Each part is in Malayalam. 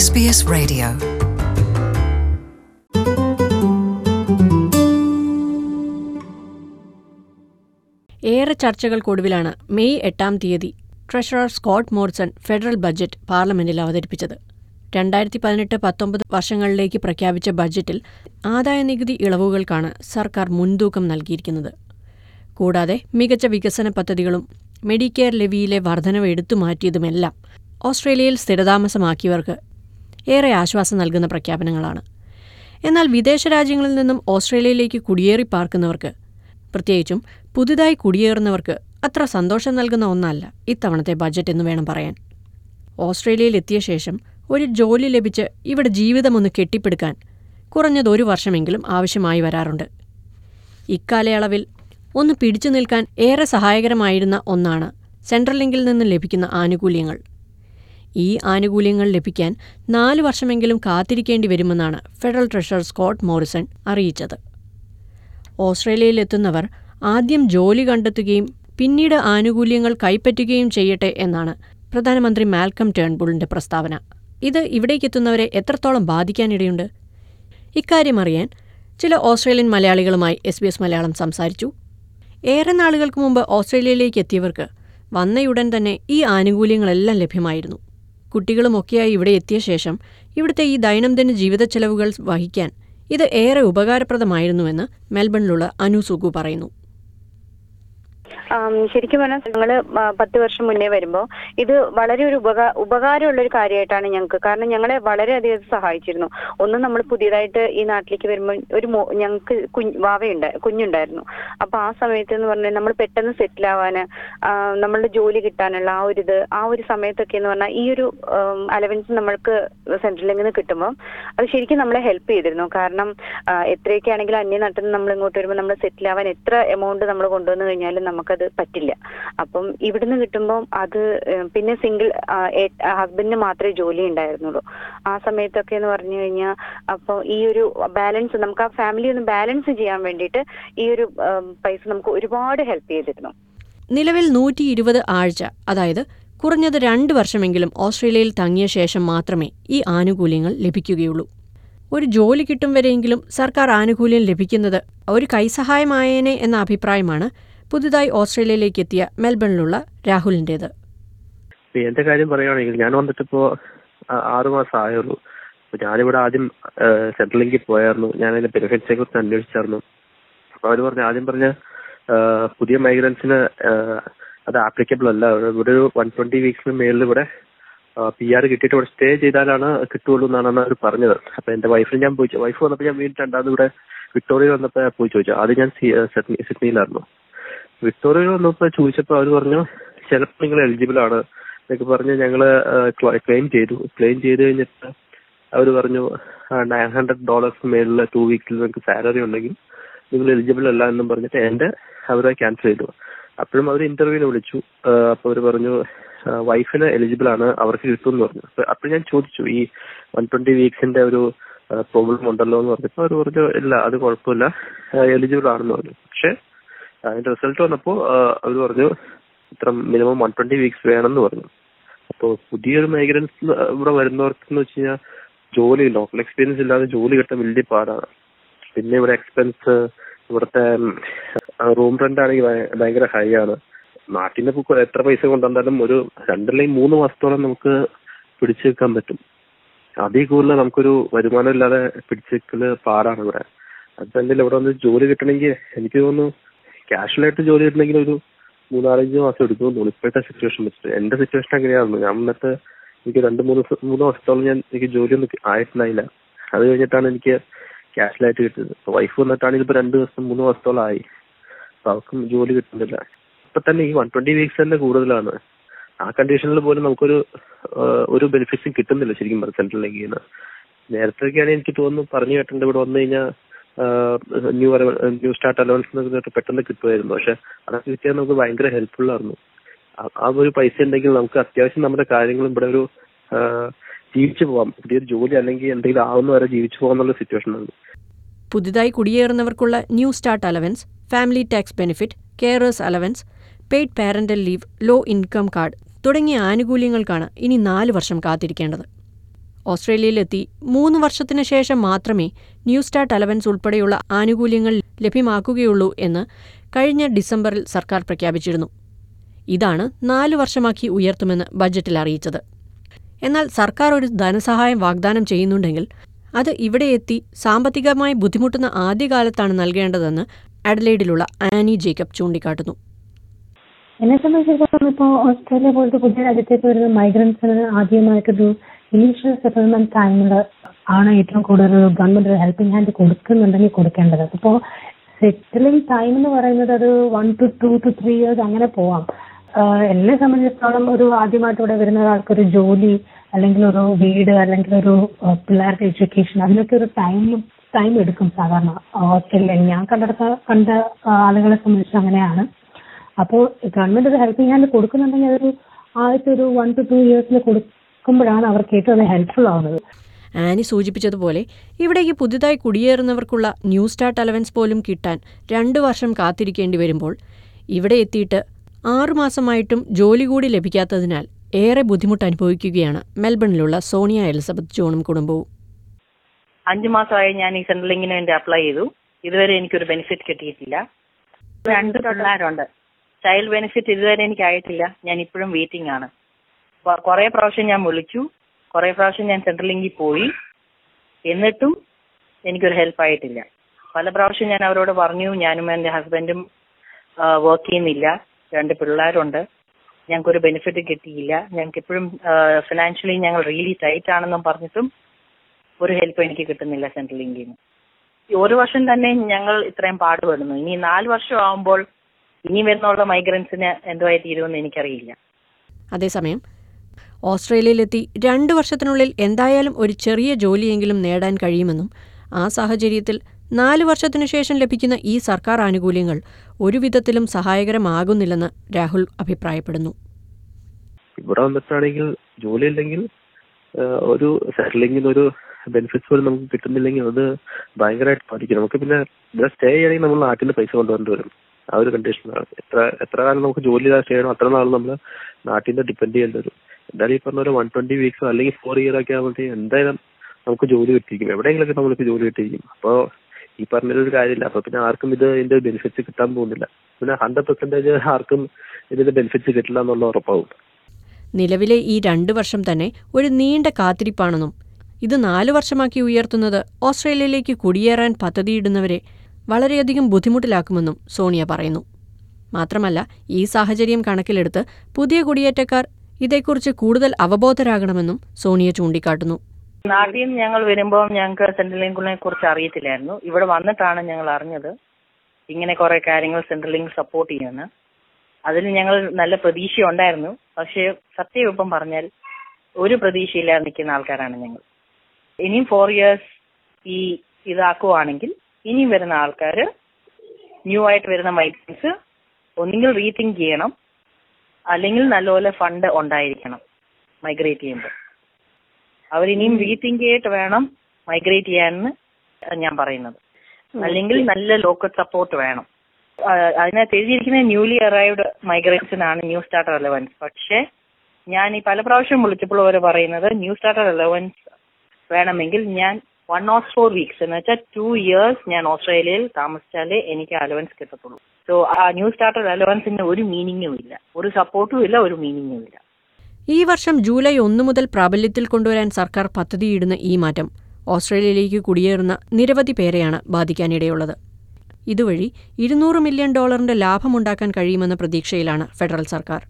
SBS Radio. ഏറെ ചർച്ചകൾക്കൊടുവിലാണ് മെയ് എട്ടാം തീയതി treasurer Scott Morrison federal budget പാർലമെന്റിൽ അവതരിപ്പിച്ചത് രണ്ടായിരത്തി പതിനെട്ട് പത്തൊമ്പത് വർഷങ്ങളിലേക്ക് പ്രഖ്യാപിച്ച ബജറ്റിൽ ആദായനികുതി ഇളവുകൾക്കാണ് സർക്കാർ മുൻതൂക്കം നൽകിയിരിക്കുന്നത് കൂടാതെ മികച്ച വികസന പദ്ധതികളും മെഡിക്കെയർ ലെവിയിലെ വർധനവ് എടുത്തുമാറ്റിയതുമെല്ലാം ഓസ്ട്രേലിയയിൽ സ്ഥിരതാമസമാക്കിയവർക്ക് ഏറെ ആശ്വാസം നൽകുന്ന പ്രഖ്യാപനങ്ങളാണ് എന്നാൽ വിദേശ രാജ്യങ്ങളിൽ നിന്നും ഓസ്ട്രേലിയയിലേക്ക് കുടിയേറി പാർക്കുന്നവർക്ക് പ്രത്യേകിച്ചും പുതുതായി കുടിയേറുന്നവർക്ക് അത്ര സന്തോഷം നൽകുന്ന ഒന്നല്ല ഇത്തവണത്തെ ബജറ്റ് എന്ന് വേണം പറയാൻ ഓസ്ട്രേലിയയിൽ എത്തിയ ശേഷം ഒരു ജോലി ലഭിച്ച് ഇവിടെ ജീവിതമൊന്ന് കെട്ടിപ്പടുക്കാൻ കുറഞ്ഞത് ഒരു വർഷമെങ്കിലും ആവശ്യമായി വരാറുണ്ട് ഇക്കാലയളവിൽ ഒന്ന് പിടിച്ചു നിൽക്കാൻ ഏറെ സഹായകരമായിരുന്ന ഒന്നാണ് സെൻട്രൽ ലിങ്കിൽ നിന്ന് ലഭിക്കുന്ന ആനുകൂല്യങ്ങൾ ഈ ആനുകൂല്യങ്ങൾ ലഭിക്കാൻ നാല് വർഷമെങ്കിലും കാത്തിരിക്കേണ്ടി വരുമെന്നാണ് ഫെഡറൽ ട്രഷറർ സ്കോട്ട് മോറിസൺ അറിയിച്ചത് ഓസ്ട്രേലിയയിലെത്തുന്നവർ ആദ്യം ജോലി കണ്ടെത്തുകയും പിന്നീട് ആനുകൂല്യങ്ങൾ കൈപ്പറ്റുകയും ചെയ്യട്ടെ എന്നാണ് പ്രധാനമന്ത്രി മാൽക്കം ടേൺബുളിന്റെ പ്രസ്താവന ഇത് ഇവിടേക്കെത്തുന്നവരെ എത്രത്തോളം ബാധിക്കാനിടയുണ്ട് ഇക്കാര്യം അറിയാൻ ചില ഓസ്ട്രേലിയൻ മലയാളികളുമായി എസ് ബി എസ് മലയാളം സംസാരിച്ചു ഏറെ നാളുകൾക്ക് മുമ്പ് ഓസ്ട്രേലിയയിലേക്ക് എത്തിയവർക്ക് വന്നയുടൻ തന്നെ ഈ ആനുകൂല്യങ്ങളെല്ലാം ലഭ്യമായിരുന്നു കുട്ടികളുമൊക്കെയായി ഇവിടെ എത്തിയ ശേഷം ഇവിടുത്തെ ഈ ദൈനംദിന ജീവിത ചെലവുകൾ വഹിക്കാൻ ഇത് ഏറെ ഉപകാരപ്രദമായിരുന്നുവെന്ന് മെൽബണിലുള്ള അനു സുഗു പറയുന്നു ആം, ശരിക്കും പറഞ്ഞാൽ ഞങ്ങള് ആ, പത്ത് വർഷം മുന്നേ വരുമ്പോൾ ഇത് വളരെ ഒരു ഉപകാ ഉപകാരമുള്ള ഒരു കാര്യമായിട്ടാണ് ഞങ്ങൾക്ക് കാരണം ഞങ്ങളെ വളരെയധികം ഇത് സഹായിച്ചിരുന്നു ഒന്ന് നമ്മൾ പുതിയതായിട്ട് ഈ നാട്ടിലേക്ക് വരുമ്പോൾ ഒരു മോ- ഞങ്ങൾക്ക് കുഞ്ഞ് വാവയുണ്ട് കുഞ്ഞുണ്ടായിരുന്നു അപ്പൊ ആ സമയത്ത് എന്ന് പറഞ്ഞാൽ നമ്മൾ പെട്ടെന്ന് സെറ്റിൽ ആവാന് ആ, നമ്മളുടെ ജോലി കിട്ടാനുള്ള ആ ഒരു ഇത് ആ ഒരു സമയത്തൊക്കെ എന്ന് പറഞ്ഞാൽ ഈ ഒരു അലവൻസ് നമ്മൾക്ക് സെൻട്രലിൽ നിന്ന് കിട്ടുമ്പോൾ അത് ശരിക്കും നമ്മളെ ഹെൽപ്പ് ചെയ്തിരുന്നു കാരണം ആ, എത്രയൊക്കെ ആണെങ്കിലും അന്യനാട്ടിൽ നിന്ന് നമ്മൾ ഇങ്ങോട്ട് വരുമ്പോൾ നമ്മൾ സെറ്റിൽ ആവാൻ എത്ര എമൗണ്ട് നമ്മൾ കൊണ്ടുവന്നു കഴിഞ്ഞാലും നമുക്കത് പറ്റില്ല അപ്പം ഇവിടുന്ന് കിട്ടുമ്പോൾ അത് ഏഹ്, പിന്നെ സിംഗിൾ ഹസ്ബൻഡിന് മാത്രമേ ജോലി ഉണ്ടായിരുന്നുള്ളൂ ആ സമയത്തൊക്കെ എന്ന് പറഞ്ഞു കഴിഞ്ഞാൽ അപ്പോൾ ഈ ഒരു ബാലൻസ് നമുക്ക് ആ ഫാമിലി ഒന്ന് ബാലൻസ് ചെയ്യാൻ വേണ്ടിയിട്ട് ഈ ഒരു ഏഹ്, പൈസ നമുക്ക് ഒരുപാട് ഹെൽപ്പ് ചെയ്തിരുന്നു നിലവിൽ നൂറ്റി ഇരുപത് ആഴ്ച അതായത് കുറഞ്ഞത് രണ്ട് വർഷമെങ്കിലും ഓസ്ട്രേലിയയിൽ തങ്ങിയ ശേഷം മാത്രമേ ഈ ആനുകൂല്യങ്ങൾ ലഭിക്കുകയുള്ളൂ ഒരു ജോലി കിട്ടും വരെയെങ്കിലും സർക്കാർ ആനുകൂല്യം ലഭിക്കുന്നത് ഒരു കൈസഹായമായേനെ എന്ന അഭിപ്രായമാണ് പുതുതായി ഓസ്ട്രേലിയയിലേക്ക് എത്തിയ മെൽബണിലുള്ള രാഹുലിൻ്റേത് ഇപ്പൊ എന്റെ കാര്യം പറയുകയാണെങ്കിൽ ഞാൻ വന്നിട്ടിപ്പോ ആ- ആറ് മാസം ആയുള്ളൂ അപ്പൊ ഞാനിവിടെ ആദ്യം സെൻട്രൽ ലിങ്കിൽ പോയായിരുന്നു ഞാൻ അതിന്റെ ബെനിഫിറ്റ്സിനെ കുറിച്ച് അന്വേഷിച്ചായിരുന്നു അപ്പൊ അവര് പറഞ്ഞ ആദ്യം പറഞ്ഞ ആ, പുതിയ മൈഗ്രൻസിന് അത് ആപ്ലിക്കബിൾ അല്ല ഇവിടെ ഒരു വൺ ട്വന്റി വീക്സിന് മേളിൽ ഇവിടെ പി ആർ കിട്ടിയിട്ട് ഇവിടെ സ്റ്റേ ചെയ്താലാണ് കിട്ടുള്ളൂ എന്നാണ് അവർ പറഞ്ഞത് അപ്പൊ എന്റെ വൈഫിന് ഞാൻ പോയി വൈഫ് വന്നപ്പോൾ ഞാൻ വീണ്ടും രണ്ടാമത് ഇവിടെ വിക്ടോറിയ വന്നപ്പോൾ പോയി ചോദിച്ചു ആദ്യം ഞാൻ സി- ആ, സിഡ്നി സിഡ്നിയിലായിരുന്നു വിക്ടോറിയയിൽ വന്നപ്പോൾ ചോദിച്ചപ്പോൾ അവർ പറഞ്ഞു ചിലപ്പോൾ നിങ്ങൾ എലിജിബിൾ ആണ് എന്നൊക്കെ പറഞ്ഞ് ഞങ്ങൾ ക്ലെയിം ചെയ്തു ക്ലെയിം ചെയ്ത് കഴിഞ്ഞിട്ട് അവർ പറഞ്ഞു നയൻ ഹൺഡ്രഡ് ഡോളേഴ്സ് മേളിൽ ടു വീക്സിൽ നിങ്ങൾക്ക് സാലറി ഉണ്ടെങ്കിൽ നിങ്ങൾ എലിജിബിൾ അല്ല എന്നും പറഞ്ഞിട്ട് എൻ്റെ അവരെ ക്യാൻസൽ ചെയ്തു അപ്പോഴും അവർ ഇന്റർവ്യൂവിന് വിളിച്ചു അപ്പോൾ അവർ പറഞ്ഞു വൈഫിന് എലിജിബിൾ ആണ് അവർക്ക് കിട്ടും എന്ന് പറഞ്ഞു അപ്പൊ അപ്പോൾ ഞാൻ ചോദിച്ചു ഈ വൺ ട്വന്റി വീക്സിന്റെ ഒരു പ്രോബ്ലം ഉണ്ടല്ലോ എന്ന് പറഞ്ഞപ്പോൾ അവർ പറഞ്ഞു ഇല്ല അത് കുഴപ്പമില്ല എലിജിബിൾ ആണെന്ന് പറഞ്ഞു പക്ഷേ അതിന്റെ റിസൾട്ട് വന്നപ്പോൾ അവർ പറഞ്ഞു ഇത്ര മിനിമം വൺ ട്വന്റി വീക്സ് വേണമെന്ന് പറഞ്ഞു അപ്പോൾ പുതിയൊരു മൈഗ്രൻസ് ഇവിടെ വരുന്നവർക്ക് എന്ന് വെച്ച് കഴിഞ്ഞാൽ ജോലി ലോക്കൽ എക്സ്പീരിയൻസ് ഇല്ലാതെ ജോലി കിട്ടാൻ വലിയ പാടാണ് പിന്നെ ഇവിടെ എക്സ്പെൻസ് ഇവിടുത്തെ റൂം റെന്റ് ആണെങ്കിൽ ഭയ- ഭയങ്കര ഹൈ ആണ് നാട്ടിൽ നിന്ന് ഇപ്പൊ എത്ര പൈസ കൊണ്ടുവന്നാലും ഒരു രണ്ടല്ലെങ്കിൽ മൂന്ന് മാസത്തോളം നമുക്ക് പിടിച്ചു വെക്കാൻ പറ്റും അതിൽ കൂടുതൽ നമുക്കൊരു വരുമാനം ഇല്ലാതെ പിടിച്ചു വെക്കല് പാടാണ് ഇവിടെ അത് തന്നെ ഇവിടെ വന്ന് ജോലി കിട്ടണമെങ്കിൽ എനിക്ക് തോന്നുന്നു കാഷ്വലായിട്ട് ജോലി കിട്ടണമെങ്കിൽ ഒരു മൂന്നാലഞ്ച് മാസം എടുക്കുമെന്ന് തോന്നുന്നു ഇപ്പോഴത്തെ സിറ്റുവേഷൻ വെച്ചിട്ട് എന്റെ സിറ്റുവേഷൻ അങ്ങനെയായിരുന്നു ഞാൻ വന്നിട്ട് എനിക്ക് രണ്ട് മൂന്ന് ദിവസം മൂന്ന് വർഷത്തോളം ഞാൻ എനിക്ക് ജോലിയൊന്നും കി- ആയിട്ടുണ്ടായില്ല അത് കഴിഞ്ഞിട്ടാണ് എനിക്ക് ക്യാഷിലായിട്ട് കിട്ടിയത് വൈഫ് വന്നിട്ടാണെങ്കിൽ ഇപ്പൊ രണ്ട് ദിവസം മൂന്ന് വർഷത്തോളം ആയി അപ്പൊ അവർക്കും ജോലി കിട്ടുന്നില്ല ഇപ്പൊ തന്നെ ഈ വൺ ട്വന്റി വീക്സ് തന്നെ കൂടുതലാണ് ആ കണ്ടീഷനിൽ പോലും നമുക്കൊരു ആ, ഒരു ബെനിഫിറ്റ്സും കിട്ടുന്നില്ല ശരിക്കും പറഞ്ഞ സെൻട്രൽ ലിങ്കിൽ നിന്ന് നേരത്തെയൊക്കെയാണ് എനിക്ക് തോന്നുന്നു പറഞ്ഞു കേട്ടിട്ടുണ്ട് ഇവിടെ വന്നു കഴിഞ്ഞാൽ ന്യൂ ന്യൂ സ്റ്റാർട്ട് അലവൻസ് എന്നൊക്കെ പെട്ടെന്ന് കിട്ടുമായിരുന്നു പക്ഷെ അതൊക്കെ കിട്ടിയാൽ നമുക്ക് ഭയങ്കര ഹെൽപ്ഫുൾ ആയിരുന്നു ആ- ആ ഒരു പൈസ ഉണ്ടെങ്കിൽ നമുക്ക് അത്യാവശ്യം നമ്മുടെ കാര്യങ്ങളും ഇവിടെ ഒരു ആ, ജീവിച്ചു പോവാം പുതിയൊരു ജോലി അല്ലെങ്കിൽ എന്തെങ്കിലും ആവുന്ന വരെ ജീവിച്ചു പോകാന്നുള്ള സിറ്റുവേഷൻ ആണ് പുതുതായി കുടിയേറുന്നവർക്കുള്ള new start allowance family tax benefit carers allowance paid parental leave low income card തുടങ്ങിയ ആനുകൂല്യങ്ങൾക്കാണ് ഇനി നാല് വർഷം കാത്തിരിക്കേണ്ടത് ഓസ്ട്രേലിയയിലെത്തി മൂന്ന് വർഷത്തിന് ശേഷം മാത്രമേ ന്യൂ സ്റ്റാർട്ട് അലവൻസ് ഉൾപ്പെടെയുള്ള ആനുകൂല്യങ്ങൾ ലഭ്യമാക്കുകയുള്ളൂ എന്ന് കഴിഞ്ഞ ഡിസംബറിൽ സർക്കാർ പ്രഖ്യാപിച്ചിരുന്നു ഇതാണ് നാലു വർഷമാക്കി ഉയർത്തുമെന്ന് ബജറ്റിൽ അറിയിച്ചത് എന്നാൽ സർക്കാർ ഒരു ധനസഹായം വാഗ്ദാനം ചെയ്യുന്നുണ്ടെങ്കിൽ അത് ഇവിടെ എത്തി സാമ്പത്തികമായി ബുദ്ധിമുട്ടുന്ന ആദ്യകാലത്താണ് നൽകേണ്ടതെന്ന് അഡലൈഡിലുള്ള ആനി ജേക്കബ് ചൂണ്ടിക്കാട്ടുന്നു എന്നെ സംബന്ധിച്ചിടത്തോളം ഇപ്പോൾ ഓസ്ട്രേലിയ പോലത്തെ പുതിയ രാജ്യത്തേക്ക് വരുന്ന മൈഗ്രൻസിന് ആദ്യമായിട്ടൊരു ഇനീഷ്യൽ സെറ്റിൽമെന്റ് ടൈമിൽ ആണ് ഏറ്റവും കൂടുതൽ ഗവൺമെന്റ് ഒരു ഹെൽപ്പിംഗ് ഹാൻഡ് കൊടുക്കുന്നുണ്ടെങ്കിൽ കൊടുക്കേണ്ടത് ഇപ്പോൾ സെറ്റിലിംഗ് ടൈം എന്ന് പറയുന്നത് ഒരു one two two two three years അങ്ങനെ പോവാം ആഹ് എന്നെ സംബന്ധിച്ചിടത്തോളം ഒരു ആദ്യമായിട്ട് ഇവിടെ വരുന്ന ഒരാൾക്ക് ഒരു ജോലി അല്ലെങ്കിൽ ഒരു വീട് അല്ലെങ്കിൽ ഒരു ആഹ് പിള്ളേരുടെ എഡ്യൂക്കേഷൻ അതിനൊക്കെ ഒരു ടൈം ടൈം എടുക്കും സാധാരണ ഓസ്ട്രേലിയയിൽ ഞാൻ കണ്ടെടുത്ത കണ്ട ആഹ് ആളുകളെ സംബന്ധിച്ച് അങ്ങനെയാണ് അപ്പോൾ ഗവൺമെന്റ് ഒരു ഹെൽപ്പിംഗ് ഹാൻഡ് കൊടുക്കുന്നുണ്ടെങ്കിൽ അതൊരു ആദ്യത്തെ ഒരു വൺ ടു ടു ഇയേഴ്സിൽ കൊടുക്കുമ്പോഴാണ് അവർക്ക് ഏറ്റവും ഹെൽപ്ഫുൾ ആവുന്നത് ആനി സൂചിപ്പിച്ചതുപോലെ ഇവിടേക്ക് പുതുതായി കുടിയേറുന്നവർക്കുള്ള ന്യൂ സ്റ്റാർട്ട് അലവൻസ് പോലും കിട്ടാൻ രണ്ടു വർഷം കാത്തിരിക്കേണ്ടി വരുമ്പോൾ ഇവിടെ എത്തിയിട്ട് ആറുമാസമായിട്ടും ജോലി കൂടി ലഭിക്കാത്തതിനാൽ ഏറെ ബുദ്ധിമുട്ട് അനുഭവിക്കുകയാണ് മെൽബണിലുള്ള സോണിയ എലിസബത്ത് ജോണും കുടുംബവും അഞ്ചു മാസമായി ഞാൻ ഈ സെൻട്രലിങ്ങിന് വേണ്ടി അപ്ലൈ ചെയ്തു ഇതുവരെ എനിക്കൊരു ബെനിഫിറ്റ് കിട്ടിയിട്ടില്ല രണ്ട് പിള്ളേരുണ്ട് ചൈൽഡ് ബെനിഫിറ്റ് ഇതുവരെ എനിക്ക് ആയിട്ടില്ല ഞാൻ ഇപ്പോഴും വെയിറ്റിംഗ് ആണ് കൊ- കുറേ പ്രാവശ്യം ഞാൻ വിളിച്ചു കുറേ പ്രാവശ്യം ഞാൻ സെൻട്രലിങ്കിൽ പോയി എന്നിട്ടും എനിക്കൊരു ഹെൽപ്പ് ആയിട്ടില്ല പല പ്രാവശ്യം ഞാൻ അവരോട് പറഞ്ഞു ഞാനും എൻ്റെ ഹസ്ബൻഡും വർക്ക് ചെയ്യുന്നില്ല രണ്ട് പിള്ളേരുണ്ട് ഞങ്ങൾക്കൊരു ബെനിഫിറ്റ് കിട്ടിയില്ല ഞങ്ങൾക്ക് ഇപ്പോഴും ഫിനാൻഷ്യലി ഞങ്ങൾ റിയലി ടൈറ്റ് ആണെന്നും പറഞ്ഞിട്ടും ഒരു ഹെൽപ്പ് എനിക്ക് കിട്ടുന്നില്ല സെൻട്രൽ ലിങ്കിൽ നിന്ന് ഈ ഒരു വർഷം തന്നെ ഞങ്ങൾ ഇത്രയും പാടുപെടുന്നു ഇനി നാല് വർഷം ആവുമ്പോൾ ഇനി വരുന്നുള്ള മൈഗ്രൻസിന് എന്തുമായി തീരുമെന്ന് എനിക്കറിയില്ല അതേസമയം ഓസ്ട്രേലിയയിലെത്തി രണ്ടു വർഷത്തിനുള്ളിൽ എന്തായാലും ഒരു ചെറിയ ജോലിയെങ്കിലും നേടാൻ കഴിയുമെന്നും ആ സാഹചര്യത്തിൽ നാലു വർഷത്തിനു ശേഷം ലഭിക്കുന്ന ഈ സർക്കാർ ആനുകൂല്യങ്ങൾ ഒരു വിധത്തിലും സഹായകരമാകുന്നില്ലെന്ന് രാഹുൽ അഭിപ്രായപ്പെടുന്നു ഇവിടെ വന്നിട്ടാണെങ്കിൽ ജോലി ഇല്ലെങ്കിൽ ഒരു സെറ്റിലിങ്ങിന് ഒരു ബെനിഫിറ്റ്സ് പോലും നമുക്ക് കിട്ടുന്നില്ലെങ്കിൽ അത് ഭയങ്കരമായിട്ട് ബാധിക്കും നമുക്ക് പിന്നെ ഇവിടെ സ്റ്റേ ചെയ്യണമെങ്കിൽ നമ്മൾ നാട്ടിൽ നിന്ന് പൈസ കൊണ്ടുവരേണ്ടി വരും ആ ഒരു കണ്ടീഷനാണ് എത്ര എത്ര കാലം നമുക്ക് ജോലി ചെയ്താൽ സ്റ്റേ ചെയ്യണം അത്ര നാൾ നമ്മൾ നാട്ടിൽ നിന്ന് ഡിപ്പെൻഡ് ചെയ്യേണ്ടി വരും എന്തായാലും ഈ പറഞ്ഞ ഒരു വൺ ട്വന്റി വീക്സോ അല്ലെങ്കിൽ ഫോർ ഇയർ ഒക്കെ ആകുമ്പോഴത്തേക്ക് എന്തായാലും നമുക്ക് ജോലി കിട്ടിയിരിക്കും എവിടെയെങ്കിലൊക്കെ നമ്മൾക്ക് ജോലി കിട്ടിയിരിക്കും അപ്പോൾ ഈ പറഞ്ഞൊരു കാര്യമില്ല അപ്പൊ പിന്നെ ആർക്കും ഇത് ഇതിന്റെ ബെനിഫിറ്റ്സ് കിട്ടാൻ പോകുന്നില്ല പിന്നെ ഹൺഡ്രഡ് പെർസെന്റേജ് ആർക്കും ഇതിന്റെ ബെനിഫിറ്റ്സ് കിട്ടില്ല എന്നുള്ള ഉറപ്പാവും നിലവിലെ ഈ രണ്ടു വർഷം തന്നെ ഒരു നീണ്ട കാത്തിരിപ്പാണെന്നും ഇത് നാലു വർഷമാക്കി ഉയർത്തുന്നത് ഓസ്ട്രേലിയയിലേക്ക് കുടിയേറാൻ പദ്ധതിയിടുന്നവരെ വളരെയധികം ബുദ്ധിമുട്ടിലാക്കുമെന്നും സോണിയ പറയുന്നു മാത്രമല്ല ഈ സാഹചര്യം കണക്കിലെടുത്ത് പുതിയ കുടിയേറ്റക്കാർ ഇതേക്കുറിച്ച് കൂടുതൽ അവബോധരാകണമെന്നും സോണിയ ചൂണ്ടിക്കാട്ടുന്നു നാട്ടിൽ നിന്ന് ഞങ്ങൾ വരുമ്പോൾ ഞങ്ങൾക്ക് സെൻട്രൽ ലിങ്കിനെ കുറിച്ച് അറിയത്തില്ലായിരുന്നു ഇവിടെ വന്നിട്ടാണ് ഞങ്ങൾ അറിഞ്ഞത് ഇങ്ങനെ കുറെ കാര്യങ്ങൾ സെൻട്രൽ ലിങ്ക് സപ്പോർട്ട് ചെയ്യുമെന്ന് അതിൽ ഞങ്ങൾ നല്ല പ്രതീക്ഷ ഉണ്ടായിരുന്നു പക്ഷേ സത്യം ഇപ്പം പറഞ്ഞാൽ ഒരു പ്രതീക്ഷയില്ലാതെ നിൽക്കുന്ന ആൾക്കാരാണ് ഞങ്ങൾ ഇനിയും ഫോർ ഇയേഴ്സ് ഈ ഇതാക്കുവാണെങ്കിൽ ഇനിയും വരുന്ന ആൾക്കാർ ന്യൂ ആയിട്ട് വരുന്ന മൈഗ്രൻസ് ഒന്നുകിൽ റീതിങ്ക് ചെയ്യണം അല്ലെങ്കിൽ നല്ലപോലെ ഫണ്ട് ഉണ്ടായിരിക്കണം മൈഗ്രേറ്റ് ചെയ്യുമ്പോൾ അവരിനിയും റീതിങ്ക് ചെയ്തിട്ട് വേണം മൈഗ്രേറ്റ് ചെയ്യാനെന്ന് ഞാൻ പറയുന്നത് അല്ലെങ്കിൽ നല്ല ലോക്കൽ സപ്പോർട്ട് വേണം ആ, അതിനകത്ത് എഴുതിയിരിക്കുന്ന ന്യൂലി അറൈവ്ഡ് മൈഗ്രൻസിനാണ് ന്യൂ സ്റ്റാർട്ടർ അലവൻസ് പക്ഷേ ഞാൻ ഈ പല പ്രാവശ്യം വിളിച്ചപ്പോൾ അവർ പറയുന്നത് ന്യൂ സ്റ്റാർട്ടർ അലവൻസ് വേണമെങ്കിൽ ഞാൻ വൺ ഓർ ഫോർ വീക്സ് എന്ന് വെച്ചാൽ ടു ഇയേഴ്സ് ഞാൻ ഓസ്ട്രേലിയയിൽ താമസിച്ചാലേ എനിക്ക് അലവൻസ് കിട്ടത്തുള്ളൂ സോ ആ ന്യൂ സ്റ്റാർട്ടർ അലവൻസിന് ഒരു മീനിങ്ങും ഇല്ല ഒരു സപ്പോർട്ടും ഇല്ല ഒരു മീനിങ്ങും ഇല്ല ഈ വർഷം ജൂലൈ ഒന്ന് മുതൽ പ്രാബല്യത്തിൽ കൊണ്ടുവരാൻ സർക്കാർ പദ്ധതിയിടുന്ന ഈ മാറ്റം ഓസ്ട്രേലിയയിലേക്ക് കുടിയേറുന്ന നിരവധി പേരെയാണ് ബാധിക്കാനിടയുള്ളത് ഇതുവഴി ഇരുന്നൂറ് മില്യൺ ഡോളറിന്റെ ലാഭമുണ്ടാക്കാൻ കഴിയുമെന്ന പ്രതീക്ഷയിലാണ് ഫെഡറൽ സർക്കാർ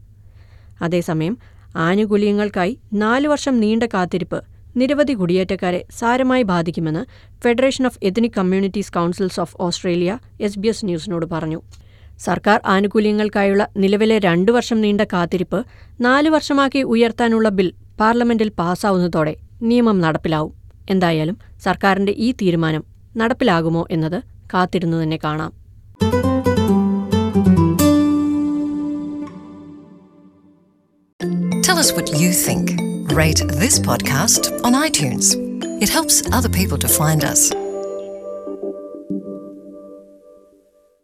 അതേസമയം ആനുകൂല്യങ്ങൾക്കായി നാലു വർഷം നീണ്ട കാത്തിരിപ്പ് നിരവധി കുടിയേറ്റക്കാരെ സാരമായി ബാധിക്കുമെന്ന് federation of ethnic communities councils of Australia S B S ന്യൂസിനോട് പറഞ്ഞു സർക്കാർ ആനുകൂല്യങ്ങൾക്കായുള്ള നിലവിലെ രണ്ടു വർഷം നീണ്ട കാത്തിരിപ്പ് നാലു വർഷമാക്കി ഉയർത്താനുള്ള ബിൽ പാർലമെന്റിൽ പാസ്സാവുന്നതോടെ നിയമം നടപ്പിലാവും എന്തായാലും സർക്കാരിന്റെ ഈ തീരുമാനം നടപ്പിലാകുമോ എന്നത് കാത്തിരുന്നു തന്നെ കാണാം Tell us what you think. Rate this podcast on iTunes. It helps other people to find us.